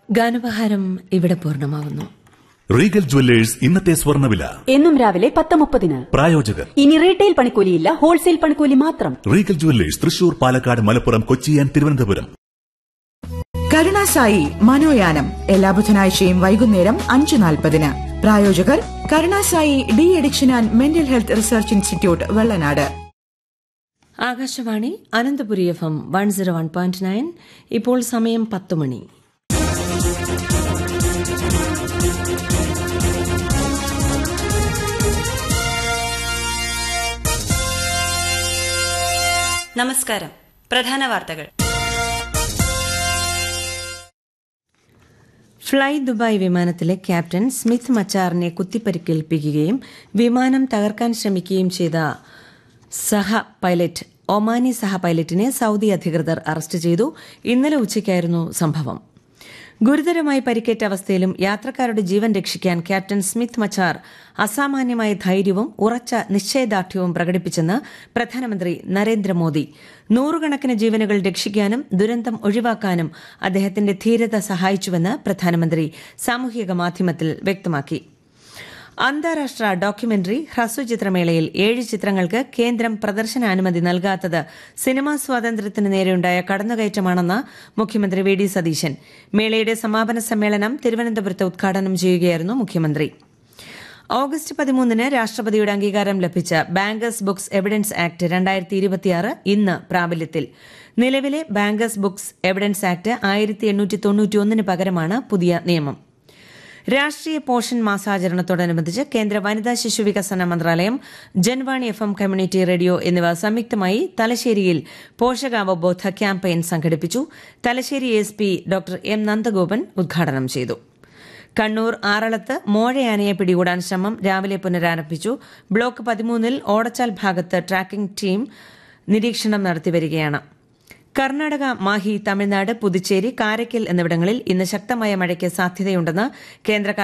ഗാനപഹാരം ഇവിടെ പൂർണ്ണമാവുന്നു Regal jewellers ഇന്നത്തെ സ്വർണ്ണവില എന്നും രാവിലെ പത്ത് മുപ്പതിന് പ്രായോജകർ ഇനി റീറ്റെയിൽ പണിക്കൂലിയില്ല ഹോൾസെയിൽ പണിക്കൂലി മാത്രം regal jewellers Thrissur Palakkad Malappuram Kochi and Thiruvananthapuram Karunasai മനോയാനം എല്ലാ ബുധനാഴ്ചയും വൈകുന്നേരം അഞ്ച് നാൽപ്പതിന് പ്രായോജകർ Karunasai de addiction and mental health research institute Vellanad Akashvani Ananthapuri F M one zero one point nine ഇപ്പോൾ സമയം പത്ത് മണി നമസ്കാരം പ്രധാന വാർത്തകൾ ഫ്ളൈ ദുബായ് വിമാനത്തിലെ ക്യാപ്റ്റൻ സ്മിത്ത് മച്ചാറിനെ കുത്തിപ്പരിക്കേൽപ്പിക്കുകയും വിമാനം തകർക്കാൻ ശ്രമിക്കുകയും ചെയ്ത സഹ പൈലറ്റ് ഒമാനി സഹ പൈലറ്റിനെ സൌദി അധികൃതർ അറസ്റ്റ് ചെയ്തു ഇന്നലെ ഉച്ചയ്ക്കായിരുന്നു സംഭവം ഗുരുതരമായി പരിക്കേറ്റ അവസ്ഥയിലും യാത്രക്കാരുടെ ജീവൻ രക്ഷിക്കാൻ ക്യാപ്റ്റൻ സ്മിത്ത് മച്ചാർ അസാമാന്യമായ ധൈര്യവും ഉറച്ച നിശ്ചയദാർഢ്യവും പ്രകടിപ്പിച്ചെന്ന് പ്രധാനമന്ത്രി നരേന്ദ്രമോദി നൂറുകണക്കിന് ജീവനുകൾ രക്ഷിക്കാനും ദുരന്തം ഒഴിവാക്കാനും അദ്ദേഹത്തിന്റെ ധീരത സഹായിച്ചുവെന്ന് പ്രധാനമന്ത്രി സാമൂഹിക മാധ്യമത്തിൽ വ്യക്തമാക്കി അന്താരാഷ്ട്ര ഡോക്യുമെന്ററി ഹ്രസ്വ ചിത്രമേളയിൽ ഏഴ് ചിത്രങ്ങൾക്ക് കേന്ദ്രം പ്രദർശനാനുമതി നൽകാത്തത് സിനിമാ സ്വാതന്ത്ര്യത്തിന് നേരെയുണ്ടായ കടന്നുകയറ്റമാണെന്ന് മുഖ്യമന്ത്രി വി ഡി സതീശൻ മേളയുടെ സമാപന സമ്മേളനം തിരുവനന്തപുരത്ത് ഉദ്ഘാടനം ചെയ്യുകയായിരുന്നു മുഖ്യമന്ത്രി ഓഗസ്റ്റ് പതിമൂന്നിന് രാഷ്ട്രപതിയുടെ അംഗീകാരം ലഭിച്ച ബാങ്കേഴ്സ് ബുക്സ് എവിഡൻസ് ആക്ട് രണ്ടായിരത്തി ഇരുപത്തിയാറ് ഇന്ന് പ്രാബല്യത്തിൽ നിലവിലെ ബാങ്കേഴ്സ് ബുക്സ് എവിഡൻസ് ആക്ട് ആയിരത്തി എണ്ണൂറ്റി തൊണ്ണൂറ്റിയൊന്നിന് പകരമാണ് പുതിയ നിയമം രാഷ്ട്രീയ പോഷൻ മാസാചരണത്തോടനുബന്ധിച്ച് കേന്ദ്ര വനിതാ ശിശു വികസന മന്ത്രാലയം Janvani F M community radio എന്നിവ സംയുക്തമായി തലശ്ശേരിയിൽ പോഷകാവബോധ ക്യാമ്പയിൻ സംഘടിപ്പിച്ചു Thalassery S P doctor M Nandagopan ഉദ്ഘാടനം ചെയ്തു കണ്ണൂർ ആറളത്ത് മോഴയാനയെ പിടികൂടാൻ ശ്രമം രാവിലെ പുനരാരംഭിച്ചു ബ്ലോക്ക് പതിമൂന്നിൽ ഓടച്ചാൽ ഭാഗത്ത് ട്രാക്കിംഗ് ടീം നിരീക്ഷണം നടത്തിവരികയാണ് കർണാടക മാഹി തമിഴ്നാട് പുതുച്ചേരി കാരയ്ക്കൽ എന്നിവിടങ്ങളിൽ ഇന്ന് ശക്തമായ മഴയ്ക്ക് സാധ്യതയുണ്ടെന്ന് കേന്ദ്ര